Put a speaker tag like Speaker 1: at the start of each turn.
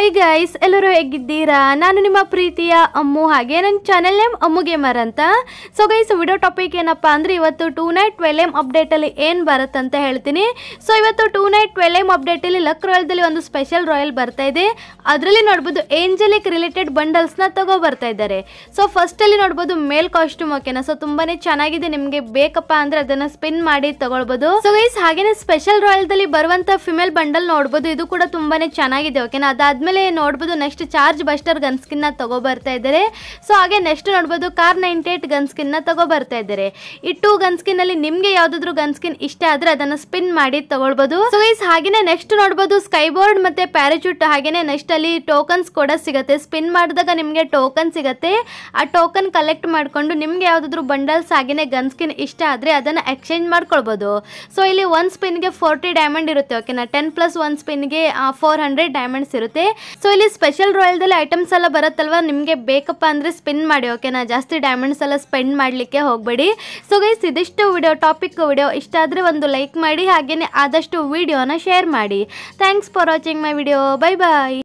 Speaker 1: hi guys ಎಲ್ಲರೂ ಹೇಗಿದ್ದೀರಾ ನಾನು ನಿಮ್ಮ ಪ್ರೀತಿಯ ಅಮ್ಮು ಹಾಗೆ ನನ್ನ ಚಾನೆಲ್ ನೇಮ್ ಅಮ್ಮು ಗೇಮರ್ ಅಂತ ಸೊ ಗೈಸ್ ವಿಡಿಯೋ ಟಾಪಿಕ್ ಏನಪ್ಪ ಅಂದರೆ ಇವತ್ತು ಟೂ ನೈಟ್ ಟ್ವೆಲ್ ಎಮ್ ಅಪ್ಡೇಟಲ್ಲಿ ಏನು ಬರುತ್ತೆ ಅಂತ ಹೇಳ್ತೀನಿ ಸೊ ಇವತ್ತು ಟೂ ನೈಟ್ ಟ್ವೆಲ್ ಎಮ್ ಅಪ್ಡೇಟಲ್ಲಿ ಲಕ್ ರಾಯಲ್ದಲ್ಲಿ ಒಂದು ಸ್ಪೆಷಲ್ ರಾಯಲ್ ಬರ್ತಾ ಇದೆ ಅದರಲ್ಲಿ ನೋಡ್ಬೋದು ಏಂಜಲಿಕ್ ರಿಲೇಟೆಡ್ ಬಂಡಲ್ಸ್ನ ತಗೋ ಬರ್ತಾ ಇದ್ದಾರೆ ಸೊ ಫಸ್ಟಲ್ಲಿ ನೋಡ್ಬೋದು ಮೇಲ್ ಕಾಸ್ಟ್ಯೂಮ್ ಓಕೆನಾ ಸೊ ತುಂಬಾನೇ ಚೆನ್ನಾಗಿದೆ ನಿಮಗೆ ಬೇಕಪ್ಪ ಅಂದರೆ ಅದನ್ನು ಸ್ಪಿನ್ ಮಾಡಿ ತಗೊಳ್ಬೋದು ಸೊ ಗೈಸ್ ಹಾಗೇನೆ ಸ್ಪೆಷಲ್ ರಾಯಲ್ದಲ್ಲಿ ಬರುವಂಥ ಫಿಮೇಲ್ ಬಂಡಲ್ ನೋಡ್ಬೋದು ಇದು ಕೂಡ ತುಂಬಾನೇ ಚೆನ್ನಾಗಿದೆ ಓಕೆನಾ ಅದಾದ್ಮೇಲೆ ನೋಡ್ಬೋದು next charge buster gun skin ನ ತಗೋ ಬರ್ತಾ ಇದ್ದಾರೆ ಸೊ ಹಾಗೆ ನೆಕ್ಸ್ಟ್ ನೋಡ್ಬೋದು car ninety eight gun skin ನ ತಗೋ ಬರ್ತಾ ಇದ್ದಾರೆ ಈ ಟೂ ಗನ್ ಸ್ಕಿನ್ ಅಲ್ಲಿ ನಿಮ್ಗೆ ಯಾವ್ದಾದ್ರು ಗನ್ ಸ್ಕಿನ್ ಇಷ್ಟ ಆದ್ರೆ ಅದನ್ನ ಸ್ಪಿನ್ ಮಾಡಿ ತಗೊಳ್ಬೋದು ಸೊ ಗೈಸ್ ಹಾಗೇನೆ ನೆಕ್ಸ್ಟ್ ನೋಡ್ಬೋದು ಸ್ಕೈ ಬೋರ್ಡ್ ಮತ್ತೆ ಪ್ಯಾರಾಚೂಟ್ ಹಾಗೇನೆ ನೆಕ್ಸ್ಟ್ ಅಲ್ಲಿ ಟೋಕನ್ಸ್ ಕೂಡ ಸಿಗುತ್ತೆ ಸ್ಪಿನ್ ಮಾಡಿದಾಗ ನಿಮ್ಗೆ ಟೋಕನ್ ಸಿಗುತ್ತೆ ಆ ಟೋಕನ್ ಕಲೆಕ್ಟ್ ಮಾಡ್ಕೊಂಡು ನಿಮ್ಗೆ ಯಾವ್ದಾದ್ರು ಬಂಡಲ್ಸ್ ಹಾಗೇನೆ ಗನ್ ಸ್ಕಿನ್ ಇಷ್ಟ ಆದ್ರೆ ಅದನ್ನ ಎಕ್ಸ್ಚೇಂಜ್ ಮಾಡ್ಕೊಳ್ಬೋದು ಸೊ ಇಲ್ಲಿ ಒನ್ ಸ್ಪಿನ್ಗೆ ಫೋರ್ಟಿ ಡೈಮಂಡ್ ಇರುತ್ತೆ ಓಕೆನಾ ಟೆನ್ ಪ್ಲಸ್ ಒನ್ ಸ್ಪಿನ್ಗೆ ಫೋರ್ ಹಂಡ್ರೆಡ್ ಡೈಮಂಡ್ಸ್ ಇರುತ್ತೆ ಸೊ ಇಲ್ಲಿ ಸ್ಪೆಷಲ್ ರಾಯಲ್ದಲ್ಲಿ ಐಟಮ್ಸ್ ಎಲ್ಲ ಬರುತ್ತಲ್ವಾ ನಿಮಗೆ ಬೇಕಪ್ಪ ಅಂದರೆ ಸ್ಪಿನ್ ಮಾಡಿ ಓಕೆನಾ ಜಾಸ್ತಿ ಡೈಮಂಡ್ಸ್ ಎಲ್ಲ ಸ್ಪೆಂಡ್ ಮಾಡಲಿಕ್ಕೆ ಹೋಗಬೇಡಿ ಸೊ ಗೈಸ್ ಇದಿಷ್ಟು ವಿಡಿಯೋ ಟಾಪಿಕ್ ವಿಡಿಯೋ ಇಷ್ಟ ಆದರೆ ಒಂದು ಲೈಕ್ ಮಾಡಿ ಹಾಗೆಯೇ ಆದಷ್ಟು ವಿಡಿಯೋನ ಶೇರ್ ಮಾಡಿ thanks for watching my video bye bye